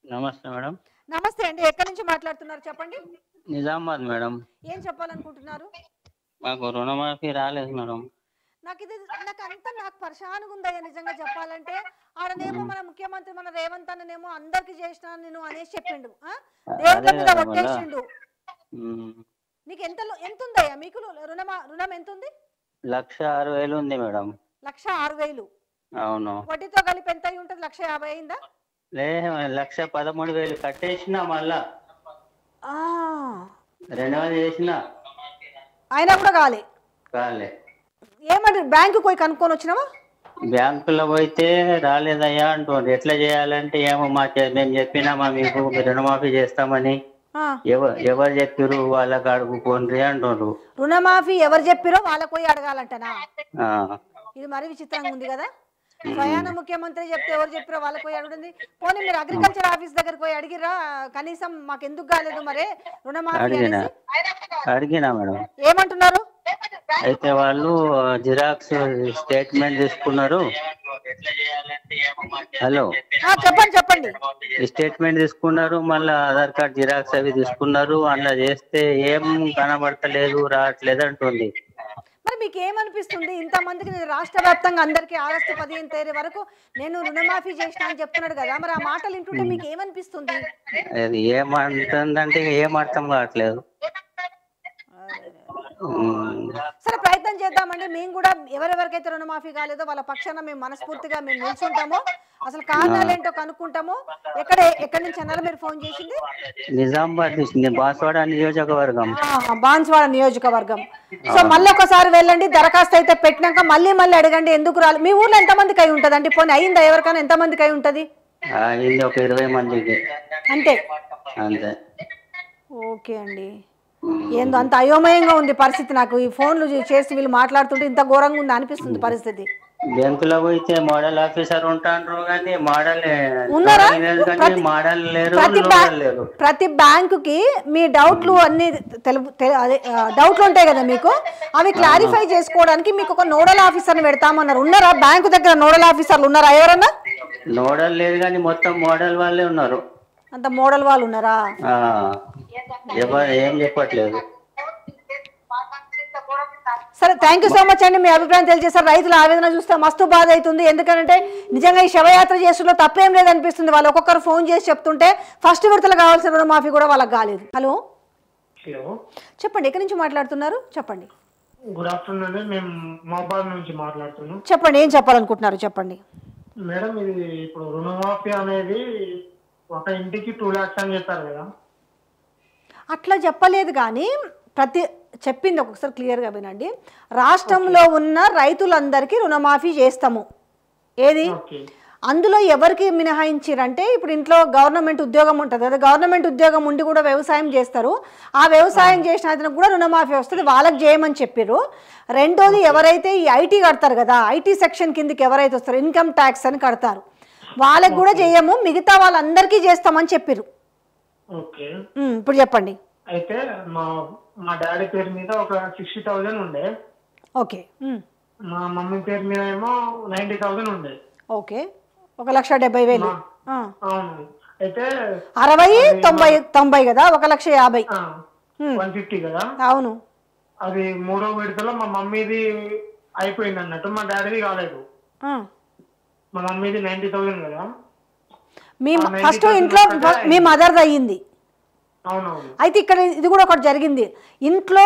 నమస్తే మేడం నమస్తే అండి ఎక్కడి నుంచి మాట్లాడుతున్నారు చెప్పండి నిజామాబాద్ మేడం ఏం చెప్పాలనుకుంటున్నారు మాకు రుణమాఫీ రాలేదు మేడం నాకు ఇది నాకు అంతా నాకు పరిశానంగా ఉందయ్యా నిజంగా చెప్పాలంటే ఆడనేమో మన ముఖ్యమంత్రి మన రేవంత్ అన్ననేమో అందరికి చేసిన నేను అనేసి చెప్పిండు ఆ? దేవుళ్ళ అదే మీద కదా మళ్ళా. ఒట్టేసిండు మ్మ్. నీకు ఎంత లో- ఎంత ఉందయ్యా మీకు రుణమా రుణం ఎంత ఉంది లక్ష ఆరు వేలు ఉంది మేడం లక్ష ఆరు వేలు అవును వడ్డీతో కలిపి ఎంత అయి ఉంటుంది లక్ష యాభై అయిందా లే లక్ష పదమూడు వేలు కట్టేసిన మళ్ళా ఆ, రెన్యువల్ చేసిన అయినా కూడా కాలే కాలే ఏమంటారు బ్యాంకు పోయి కనుక్కొని వచ్చినావా బ్యాంకులో పోయితే రాలేదయ్యా అంటుంది ఎట్లా చేయాలంటే ఏమో మా చే- మేము చెప్పినామా మీకు మీరు రుణమాఫీ చేస్తామని ఆ, ఎవరు ఎవరు చెప్పిర్రు వాళ్ళకి అడుగుకోండి అంటుండ్రు రుణమాఫీ ఎవరు చెప్పిరో వాళ్ళకి పోయి అడగాలంటనా ఆ, ఇది మరీ విచిత్రంగా ఉంది కదా స్వయాన ముఖ్యమంత్రి చెప్తే ఎవరు చెప్పారో వాళ్ళకి పోయి అడుగుంది పోనీ మీరు అగ్రికల్చర్ ఆఫీస్ దగ్గరికి పోయి అడిగిరా కనీసం మాకు ఎందుకు కాలేదు మరి రుణమాఫీ అడిగినా అనేసి అడిగినా మేడం ఏమంటున్నారు అయితే వాళ్ళు జిరాక్స్ స్టేట్మెంట్ తీసుకున్నారు హలో ఆ, చెప్పండి చెప్పండి స్టేట్మెంట్ తీసుకున్నారు మళ్ళీ ఆధార్ కార్డ్ జిరాక్స్ అవి తీసుకున్నారు అందులో చేస్తే ఏం కనబడతలేదు రావట్లేదు అంటుంది మరి మీకు ఏమనిపిస్తుంది ఇంతమందికి నేను రాష్ట్ర వ్యాప్తంగా అందరికీ ఆగస్టు పదిహేను తేదీ వరకు నేను రుణమాఫీ చేసిన అని చెప్తున్నాడు కదా మరి ఆ మాటలు వింటుంటే మీకు ఏమనిపిస్తుంది అది ఏమంటుందంటే ఏం అర్థం కావట్లేదు ఉమ్, సరే ప్రయత్నం చేద్దామండి మేము కూడా ఎవరెవరికైతే రుణమాఫీ కాలేదో వాళ్ళ పక్షాన మేము మనస్ఫూర్తిగా మేము నిల్చుంటాము అసలు కారణాలు ఏంటో కనుక్కుంటాము ఎక్కడ ఎక్కడి నుంచి అన్నారు మీరు ఫోన్ చేసింది నిజామాబాద్ నుంచి బాన్స్వాడ నియోజకవర్గం ఆహా, బాన్స్వాడ నియోజకవర్గం సో మళ్ళీ ఒకసారి వెళ్ళండి దరఖాస్తు అయితే పెట్టినాక మళ్ళీ మళ్ళీ అడగండి ఎందుకు రాలి మీ ఊర్లో ఎంతమందికి అయి ఉంటుంది అండి పోనీ అయిందా ఎవరికైనా ఎంతమందికి అయి ఉంటుంది అయింది ఒక ఇరవై మందికి అంతే అంతే ఓకే అండి ఏందో అంత అయోమయంగా ఉంది పరిస్థితి నాకు ఈ ఫోన్లు చేసి వీళ్ళు మాట్లాడుతుంటే ఇంత ఘోరంగా ఉంది అనిపిస్తుంది పరిస్థితి బ్యాంకులో పోయితే మోడల్ ఆఫీసర్ ఉంటాండ్రు కానీ మోడల్ ఉన్నారా? లేదు కానీ ప్రతి- మోడల్ లేరు ప్రతి లోడల్ బ్యాంక్ లేరు ప్రతి బ్యాంకుకి మీ డౌట్లు అన్ని తెలుపు తె- అదే ఆ, డౌట్లు ఉంటాయి కదా మీకు అవి క్లారిఫై చేసుకోవడానికి మీకు ఒక నోడల్ ఆఫీసర్ని పెడతామన్నారు ఉన్నారా బ్యాంకు దగ్గర నోడల్ ఆఫీసర్లు ఉన్నారా ఎవరన్నా నోడల్ లేదు కానీ మొత్తం మోడల్ వాళ్ళే ఉన్నారు అంత మోడల్ వాళ్ళు ఉన్నారా ఆ, ఎవరు ఏం చెప్పట్లేదు సరే థ్యాంక్ యూ సో మచ్ అండి మీ అభిప్రాయం తెలియజేశారు రైతుల ఆవేదన చూస్తే మస్తు బాధ అవుతుంది ఎందుకంటే నిజంగా ఈ శవయాత్ర చేసులో తప్పేం లేదనిపిస్తుంది వాళ్ళు ఒక్కొక్కరు ఫోన్ చేసి చెప్తుంటే ఫస్ట్ విడతలు కావాల్సిన రుణమాఫీ కూడా వాళ్ళకి కాలేదు హలో హలో చెప్పండి ఎక్కడి నుంచి మాట్లాడుతున్నారు చెప్పండి గుడ్ ఆఫ్టర్నూన్ అండి మేము మోబాద్ నుంచి మాట్లాడుతున్నాం చెప్పండి ఏం చెప్పాలనుకుంటున్నారు చెప్పండి మేడం ఇది ఇప్పుడు రుణమాఫీ అనేది ఒక ఇంటికి టూ లాక్స్ అని చెప్పారు కదా అట్లా చెప్పలేదు కానీ ప్రతి చెప్పింది ఒక్కొక్కసారి క్లియర్గా వినండి రాష్ట్రంలో ఉన్న రైతులందరికీ రుణమాఫీ చేస్తాము ఏది ఓకే అందులో ఎవరికి మినహాయించారంటే ఇప్పుడు ఇంట్లో గవర్నమెంట్ ఉద్యోగం ఉంటుంది కదా గవర్నమెంట్ ఉద్యోగం ఉండి కూడా వ్యవసాయం చేస్తారు ఆ వ్యవసాయం చేసిన అతనికి కూడా రుణమాఫీ వస్తుంది వాళ్ళకి చేయమని చెప్పారు రెండోది ఎవరైతే ఈ ఐటీ కడతారు కదా ఐటీ సెక్షన్ కిందకి ఎవరైతే వస్తారో ఇన్కమ్ ట్యాక్స్ అని కడతారు వాళ్ళకి కూడా చేయము మిగతా వాళ్ళందరికీ చేస్తామని చెప్పారు ఓకే ఉమ్, ఇప్పుడు చెప్పండి అయితే మా మా డాడీ పేరు మీద ఒక సిక్స్టీ థౌజండ్ ఉండే ఓకే ఉమ్, మా మమ్మీ పేరు మీద ఏమో నైంటీ థౌజండ్ ఉండే ఓకే ఒక లక్ష డెబ్బై వేలు ఆ. అవును అయితే అరవై తొంభై తొంభై కదా ఒక లక్ష యాభై వన్ ఫిఫ్టీ కదా అవును అది మూడో విడతలో మా మమ్మీది అయిపోయింది అన్నట్టు మా డాడీది కాలేదు ఆ. మా మమ్మీది నైంటీ థౌజండ్ కదా మీ ఆ, 90,000 ఫస్ట్ ఇంట్లో ఒక్కటే మీ మదర్ది అయ్యింది అవునవును అయితే ఇక్కడ ఇది కూడా ఒకటి జరిగింది ఇంట్లో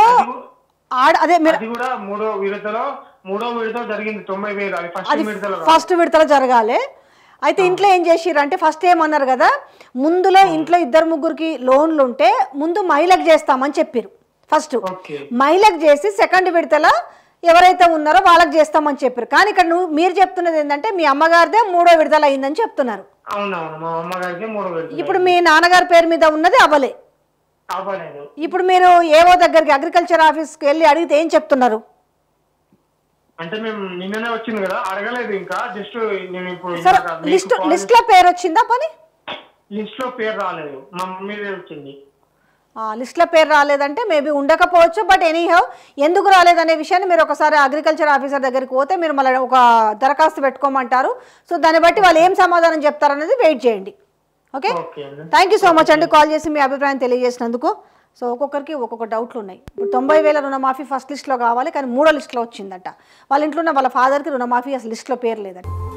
ఆడ అదే మీరు అది కూడా మూడో విడతలో మూడో విడత జరిగింది తొంభై వేలు అది ఫస్ట్ అది విడతలో కాదు. ఫస్ట్ విడతలో జరగాలి అయితే ఇంట్లో ఏం చేసిర్రు అంటే ఫస్ట్ ఏమన్నారు కదా ముందులో ఇంట్లో ఇద్దరు ముగ్గురికి లోన్లు ఉంటే ముందు మహిళకు చేస్తామని చెప్పారు ఫస్ట్ ఓకే మహిళకు చేసి సెకండ్ విడతల ఎవరైతే ఉన్నారో వాళ్ళకి చేస్తామని చెప్పారు కానీ ఇక్కడ నువ్వు మీరు చెప్తున్నది ఏంటంటే మీ అమ్మగారిదే మూడో విడతల అయిందని చెప్తున్నారు అవునవును మా అమ్మగారికి మూడో విడత ఇప్పుడు మీ నాన్నగారి పేరు మీద ఉన్నది అవలే అవ్వలేదు ఇప్పుడు మీరు ఏవో దగ్గరికి అగ్రికల్చర్ ఆఫీస్కి వెళ్ళి అడిగితే ఏం చెప్తున్నారు అంటే మేము నిన్ననే వచ్చింది కదా అడగలేదు ఇంకా జస్ట్ నేను ఇప్పుడు సరే లిస్ట్ లిస్ట్ లో పేరు వచ్చిందా పని లిస్ట్ లో పేరు రాలేదు మా మమ్మీదే వచ్చింది ఆ, లిస్ట్లో పేరు రాలేదంటే మేబీ ఉండకపోవచ్చు బట్ ఎనీహౌ ఎందుకు రాలేదనే విషయాన్ని మీరు ఒకసారి అగ్రికల్చర్ ఆఫీసర్ దగ్గరికి పోతే మీరు మళ్ళీ ఒక దరఖాస్తు పెట్టుకోమంటారు సో దాన్ని బట్టి వాళ్ళు ఏం సమాధానం చెప్తారనేది వెయిట్ చేయండి ఓకే ఓకే అండి థ్యాంక్ యూ సో మచ్ అండి కాల్ చేసి మీ అభిప్రాయం తెలియజేసినందుకు సో ఒక్కొక్కరికి ఒక్కొక్క డౌట్లు ఉన్నాయి ఇప్పుడు తొంభై వేల రుణమాఫీ ఫస్ట్ లిస్ట్లో కావాలి కానీ మూడో లిస్ట్లో వచ్చిందట వాళ్ళ ఇంట్లో ఉన్న వాళ్ళ ఫాదర్కి రుణమాఫీ అసలు లిస్ట్లో పేరు లేదట